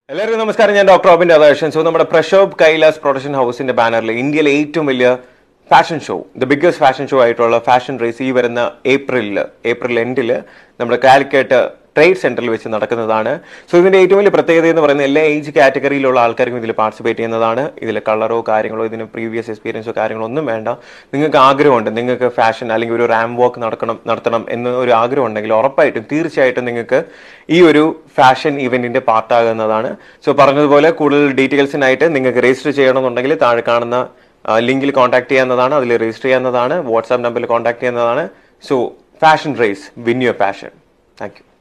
എല്ലാവർക്കും നമസ്കാരം ഞാൻ ഡോക്ടർ റോബിൻ രാധാകൃഷ്ണൻ സോ നമ്മുടെ പ്രഷോബ് കൈലാസ് പ്രൊഡക്ഷൻ ഹൗസിന്റെ ബാനറിൽ ഇന്ത്യയിലെ ഏറ്റവും വലിയ fashion show the biggest fashion show ആയിട്ടുള്ള ഫാഷൻ റേസ് ഈ വരുന്ന ഏപ്രിലിൽ ഏപ്രിൽ എൻഡിൽ നമ്മുടെ കാലിക്കറ്റ് ട്രേഡ് സെന്ററിൽ വെച്ച് നടക്കുന്നതാണ് സോ ഇതിന്റെ ഏറ്റവും വലിയ പ്രത്യേകത എന്ന് പറയുന്നത് എല്ലാ ഏജ് കാറ്റഗറിയിലുള്ള ആൾക്കാർക്കും ഇതിൽ പാർട്ടിസിപ്പേറ്റ് ചെയ്യുന്നതാണ് ഇതിൽ കളറോ കാര്യങ്ങളോ ഇതിന് പ്രീവിയസ് എക്സ്പീരിയൻസോ കാര്യങ്ങളോ ഒന്നും വേണ്ട നിങ്ങൾക്ക് ആഗ്രഹമുണ്ട് നിങ്ങൾക്ക് ഫാഷൻ അല്ലെങ്കിൽ ഒരു റാം വാക്ക് നടക്കണം നടത്തണം എന്ന് ഒരു ആഗ്രഹം ഉണ്ടെങ്കിൽ ഉറപ്പായിട്ടും തീർച്ചയായിട്ടും നിങ്ങൾക്ക് ഈ ഒരു ഫാഷൻ ഇവന്റിന്റെ പാർട്ടാകുന്നതാണ് സോ പറഞ്ഞതുപോലെ കൂടുതൽ ഡീറ്റെയിൽസിനായിട്ട് നിങ്ങൾക്ക് രജിസ്റ്റർ ചെയ്യണമെന്നുണ്ടെങ്കിൽ താഴെ കാണുന്ന ലിങ്കിൽ കോൺടാക്ട് ചെയ്യാവുന്നതാണ് അതിൽ രജിസ്റ്റർ ചെയ്യാവുന്നതാണ് വാട്സാപ്പ് നമ്പറിൽ കോൺടാക്ട് ചെയ്യുന്നതാണ് so fashion race win your passion thank you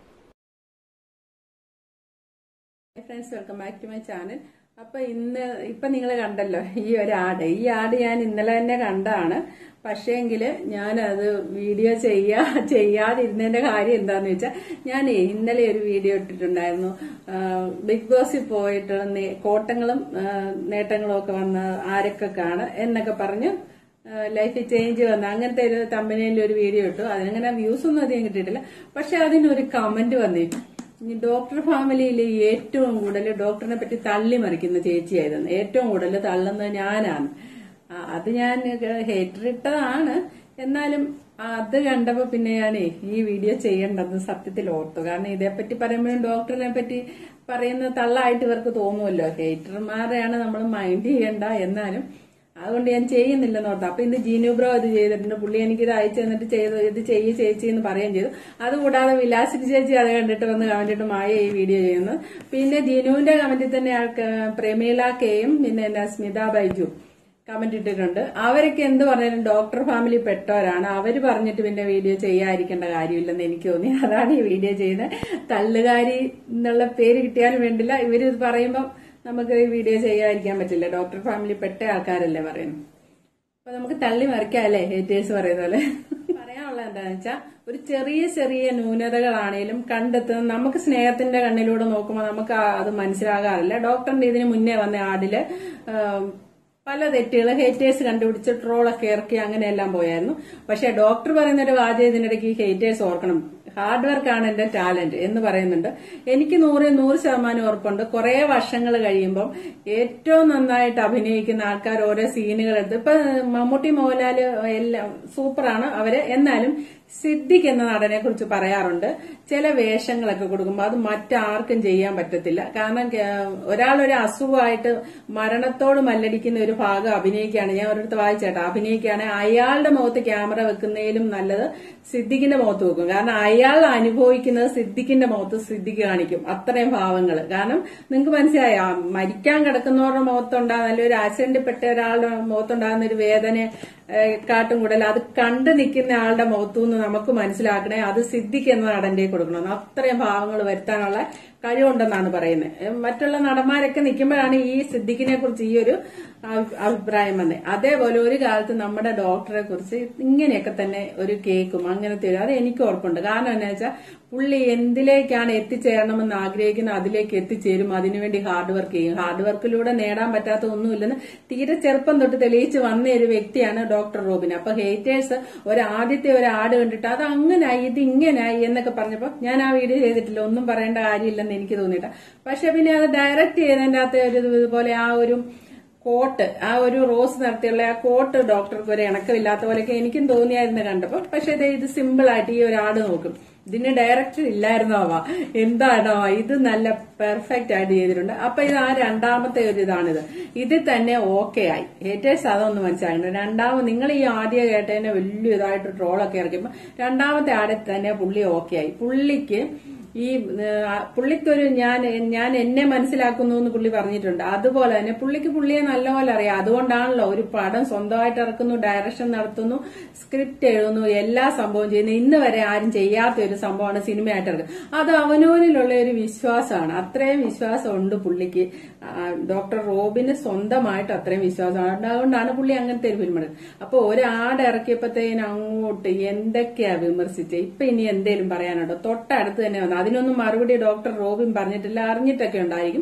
friends welcome back to my channel അപ്പൊ ഇന്ന് ഇപ്പൊ നിങ്ങൾ കണ്ടല്ലോ ഈ ഒരു ആട് ഈ ആട് ഞാൻ ഇന്നലെ തന്നെ കണ്ടതാണ് പക്ഷേങ്കില് ഞാനത് വീഡിയോ ചെയ്യാ ചെയ്യാതിരുന്നതിന്റെ കാര്യം എന്താന്ന് വെച്ചാൽ ഞാൻ ഇന്നലെ ഒരു വീഡിയോ ഇട്ടിട്ടുണ്ടായിരുന്നു ആ, ബിഗ് ബോസിൽ പോയിട്ട് നേ- കോട്ടങ്ങളും ആ, നേട്ടങ്ങളും ഒക്കെ വന്ന ആരൊക്കെക്കാണ് എന്നൊക്കെ പറഞ്ഞ് ലൈഫ് ചേഞ്ച് വന്ന അങ്ങനത്തെ ഒരു തമ്പനയിൽ ഒരു വീഡിയോ ഇട്ടു അതിനങ്ങനെ വ്യൂസ് ഒന്നും അധികം കിട്ടിയിട്ടില്ല പക്ഷെ അതിനൊരു കമന്റ് വന്നിട്ട് ഈ ഡോക്ടർ ഫാമിലിയിൽ ഏറ്റവും കൂടുതൽ ഡോക്ടറിനെ പറ്റി തള്ളി മറിക്കുന്ന ചേച്ചിയായിരുന്നു ഏറ്റവും കൂടുതൽ തള്ളുന്നത് ഞാനാണ് ആ, അത് ഞാൻ ഹേറ്റർ ഇട്ടതാണ് എന്നാലും അത് കണ്ടപ്പോ പിന്നെ ഞാനേ ഈ വീഡിയോ ചെയ്യേണ്ടത് സത്യത്തിൽ ഓർത്തു കാരണം ഇതേപ്പറ്റി പറയുമ്പോഴും ഡോക്ടറിനെ പറ്റി പറയുന്ന തള്ളായിട്ട് ഇവർക്ക് തോന്നുമല്ലോ ഹേറ്റർമാരെയാണ് നമ്മൾ മൈൻഡ് ചെയ്യണ്ട എന്നാലും അതുകൊണ്ട് ഞാൻ ചെയ്യുന്നില്ലെന്ന് ഓർത്തു അപ്പൊ ഇന്ന് ജീനു ബ്രോ ഇത് ചെയ്തിട്ടുണ്ട് പുള്ളി എനിക്ക് ഇത് അയച്ചു തന്നിട്ട് ചെയ്ത് ഇത് ചെയ്യ് ചേച്ചി എന്ന് പറയുകയും ചെയ്തു അതുകൂടാതെ വിലാസിനി ചേച്ചി അത് കണ്ടിട്ട് വന്ന് കമന്റ് ഇട്ട് മായ ഈ വീഡിയോ ചെയ്യുന്നു പിന്നെ ജിനുവിന്റെ കമന്റിൽ തന്നെ ആൾക്ക് പ്രമീള കെയും പിന്നെ എന്നാ സ്മിത ബൈജു കമന്റ് ഇട്ടിട്ടുണ്ട് അവരൊക്കെ എന്ത് പറഞ്ഞാലും ഡോക്ടർ ഫാമിലി പെട്ടവരാണ് അവര് പറഞ്ഞിട്ട് പിന്നെ വീഡിയോ ചെയ്യാതിരിക്കേണ്ട കാര്യമില്ലെന്ന് എനിക്ക് തോന്നി അതാണ് ഈ വീഡിയോ ചെയ്യുന്നത് തള്ളുകാരി എന്നുള്ള പേര് കിട്ടിയാലും വേണ്ടില്ല ഇവര് ഇത് പറയുമ്പോൾ നമുക്ക് ഈ വീഡിയോ ചെയ്യാതിരിക്കാൻ പറ്റില്ല ഡോക്ടർ ഫാമിലി പെട്ട ആൾക്കാരല്ലേ പറയുന്നത് അപ്പൊ നമുക്ക് തള്ളി മറിക്കാം അല്ലേ ഹേറ്റേഴ്സ് പറയുന്ന പോലെ പറയാനുള്ള എന്താണെന്ന് വെച്ചാൽ ഒരു ചെറിയ ചെറിയ ന്യൂനതകളാണേലും കണ്ടെത്തുന്ന നമുക്ക് സ്നേഹത്തിന്റെ കണ്ണിലൂടെ നോക്കുമ്പോൾ നമുക്ക് ആ- അത് മനസ്സിലാകാറില്ല ഡോക്ടറിന്റെ ഇതിന് മുന്നേ വന്ന ആടില് ആം, പല തെറ്റുകൾ ഹേറ്റേഴ്സ് കണ്ടുപിടിച്ച് ട്രോളൊക്കെ ഇറക്കി അങ്ങനെയെല്ലാം പോയായിരുന്നു പക്ഷെ ഡോക്ടർ പറയുന്ന ഒരു വാചകം ഇതിനിടയ്ക്ക് ഹേറ്റേഴ്സ് ഓർക്കണം ഹാർഡ് വർക്കാണ് എന്റെ ടാലന്റ് എന്ന് പറയുന്നുണ്ട് എനിക്ക് നൂറ് നൂറ് ശതമാനം ഉറപ്പുണ്ട് കുറെ വർഷങ്ങൾ കഴിയുമ്പോൾ ഏറ്റവും നന്നായിട്ട് അഭിനയിക്കുന്ന ആൾക്കാർ ഓരോ സീനുകൾ എടുത്ത് ഇപ്പൊ മമ്മൂട്ടി മോഹൻലാല് എല്ലാം സൂപ്പറാണ് അവര് എന്നാലും സിദ്ദിഖ് എന്ന നടനെ കുറിച്ച് പറയാറുണ്ട് ചില വേഷങ്ങളൊക്കെ കൊടുക്കുമ്പോൾ അത് മറ്റാർക്കും ചെയ്യാൻ പറ്റത്തില്ല കാരണം കേ- ഒരാളൊരു അസുഖമായിട്ട് മരണത്തോട് മല്ലടിക്കുന്ന ഒരു ഭാഗം അഭിനയിക്കുകയാണ് ഞാൻ ഒരിടത്ത് വായിച്ചേട്ടാ അഭിനയിക്കുകയാണെങ്കിൽ അയാളുടെ മുഖത്ത് ക്യാമറ വെക്കുന്നതിലും നല്ലത് സിദ്ദിഖിന്റെ മുഖത്ത് വെക്കും കാരണം അയാൾ അനുഭവിക്കുന്നത് സിദ്ദിഖിന്റെ മുഖത്ത് സിദ്ദിഖ് കാണിക്കും അത്രയും ഭാവങ്ങൾ കാരണം നിങ്ങൾക്ക് മനസ്സിലായോ ആ മരിക്കാൻ കിടക്കുന്നവരുടെ മുഖത്തുണ്ടാകുന്ന അല്ലെങ്കിൽ ഒരു ആക്സിഡന്റ് പെട്ട ഒരാളുടെ മുഖത്തുണ്ടാകുന്ന ഒരു വേദന ഏഹ്, കാട്ടും കൂടുതൽ അത് കണ്ടു നിൽക്കുന്ന ആളുടെ മുഖത്തു നിന്ന് നമുക്ക് മനസ്സിലാക്കണേ അത് സിദ്ദിഖ് എന്ന നടന്റെ കൊടുക്കണം അത്രയും ഭാവങ്ങൾ വരുത്താനുള്ള കഴിവുണ്ടെന്നാണ് പറയുന്നത് ഏഹ്, മറ്റുള്ള നടന്മാരൊക്കെ നിൽക്കുമ്പോഴാണ് ഈ സിദ്ദിഖിനെ കുറിച്ച് ഈ ഒരു അഭി- അഭിപ്രായം വന്നത് അതേപോലെ ഒരു കാലത്ത് നമ്മുടെ ഡോക്ടറെ കുറിച്ച് ഇങ്ങനെയൊക്കെ തന്നെ ഒരു കേക്കും അങ്ങനത്തെ ഒരു അത് എനിക്ക് ഉറപ്പുണ്ട് കാരണം എന്താ വെച്ചാൽ പുള്ളി എന്തിലേക്കാണ് എത്തിച്ചേരണമെന്ന് ആഗ്രഹിക്കുന്നത് അതിലേക്ക് എത്തിച്ചേരും അതിനുവേണ്ടി ഹാർഡ് വർക്ക് ചെയ്യും ഹാർഡ് വർക്കിലൂടെ നേടാൻ പറ്റാത്ത ഒന്നുമില്ലെന്ന് തീരെ ചെറുപ്പം തൊട്ട് തെളിയിച്ച് വന്ന ഒരു വ്യക്തിയാണ് ഡോക്ടർ റോബിൻ അപ്പൊ ഹേറ്റേഴ്സ് ഒരു ആദ്യത്തെ ഒരു ആട് കണ്ടിട്ട് അത് അങ്ങനായി ഇത് ഇങ്ങനായി എന്നൊക്കെ പറഞ്ഞപ്പോ ഞാൻ ആ വീഡിയോ ചെയ്തിട്ടില്ല ഒന്നും പറയേണ്ട കാര്യമില്ലെന്ന് എനിക്ക് തോന്നിയിട്ട പക്ഷെ പിന്നെ അത് ഡയറക്റ്റ് ചെയ്തതിന്റെ അകത്ത് ഒരു ഇതുപോലെ ആ ഒരു കോട്ട് ആ ഒരു റോസ് നടത്തിയുള്ള ആ കോട്ട് ഡോക്ടർക്ക് ഒരു ഇണക്കമില്ലാത്ത പോലെയൊക്കെ എനിക്കും തോന്നിയായിരുന്നു കണ്ടപ്പോ പക്ഷെ ഇത് ഇത് സിമ്പിൾ ആയിട്ട് ഈ ഒരാട് നോക്കും ഇതിന് ഡയറക്ടർ ഇല്ലായിരുന്നോ അവ എന്താണോ ഇത് നല്ല പെർഫെക്റ്റ് ആയിട്ട് ചെയ്തിട്ടുണ്ട് അപ്പൊ ഇത് ആ രണ്ടാമത്തെ ഒരു ഇതാണിത് ഇതിൽ തന്നെ ഓക്കെ ആയി ഹേറ്റേഴ്സ് അതൊന്ന് മനസ്സിലാക്കണം രണ്ടാമത് നിങ്ങൾ ഈ ആദ്യം കേട്ടതിനെ വലിയ ഇതായിട്ട് ട്രോളൊക്കെ ഇറക്കിയപ്പോ രണ്ടാമത്തെ ആടിൽ തന്നെ പുള്ളി ഓക്കെ ആയി പുള്ളിക്ക് ഈ ആ, പുള്ളിക്കൊരു ഞാൻ ഞാൻ എന്നെ മനസ്സിലാക്കുന്നു എന്ന് പുള്ളി പറഞ്ഞിട്ടുണ്ട് അതുപോലെ തന്നെ പുള്ളിക്ക് പുള്ളിയെ നല്ലപോലെ അറിയാം അതുകൊണ്ടാണല്ലോ ഒരു പടം സ്വന്തമായിട്ട് ഇറക്കുന്നു ഡയറക്ഷൻ നടത്തുന്നു സ്ക്രിപ്റ്റ് എഴുതുന്നു എല്ലാ സംഭവം ചെയ്യുന്നു ഇന്ന് വരെ ആരും ചെയ്യാത്ത ഒരു സംഭവമാണ് സിനിമയായിട്ട് ഇറക്കുന്നത് അത് അവനോനിലുള്ള ഒരു വിശ്വാസമാണ് അത്രയും വിശ്വാസം ഉണ്ട് പുള്ളിക്ക് ആ, ഡോക്ടർ റോബിന് സ്വന്തമായിട്ട് അത്രയും വിശ്വാസമാണ് അതുകൊണ്ടാണ് പുള്ളി അങ്ങനത്തെ ഒരു ഫിലിം എടുക്കുന്നത് അപ്പൊ ഒരാട് ഇറക്കിയപ്പോഴത്തേന് അങ്ങോട്ട് എന്തൊക്കെയാ വിമർശിച്ചത് ഇപ്പൊ ഇനി എന്തേലും പറയാനുണ്ടോ തൊട്ടടുത്ത് തന്നെ വന്നു അതിനൊന്നും മറുപടി ഡോക്ടർ റോബിൻ പറഞ്ഞിട്ടില്ല അറിഞ്ഞിട്ടൊക്കെ ഉണ്ടായിരിക്കും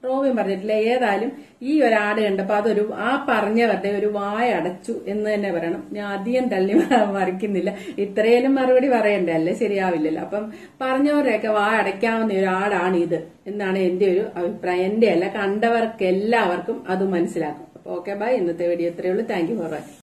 റോബിൻ പറഞ്ഞിട്ടില്ല ഏതായാലും ഈ ഒരു ആട് കണ്ടപ്പോ അതൊരു ആ പറഞ്ഞവരുടെ ഒരു വായ അടച്ചു എന്ന് തന്നെ പറയണം ഞാൻ അധികം തള്ളി മറിക്കുന്നില്ല ഇത്രയേലും മറുപടി പറയണ്ടേ അല്ലേ ശരിയാവില്ലല്ലോ അപ്പം പറഞ്ഞവരുടെയൊക്കെ വായ അടയ്ക്കാവുന്ന ഒരു ആടാണ് ഇത് എന്നാണ് എന്റെ ഒരു അഭിപ്രായം എന്റെ അല്ല കണ്ടവർക്ക് എല്ലാവർക്കും അത് മനസ്സിലാക്കും അപ്പൊ ഓക്കെ ബൈ ഇന്നത്തെ വീഡിയോ ഇത്രയേ ഉള്ളൂ താങ്ക് യു ഫോർ വാച്ചിങ്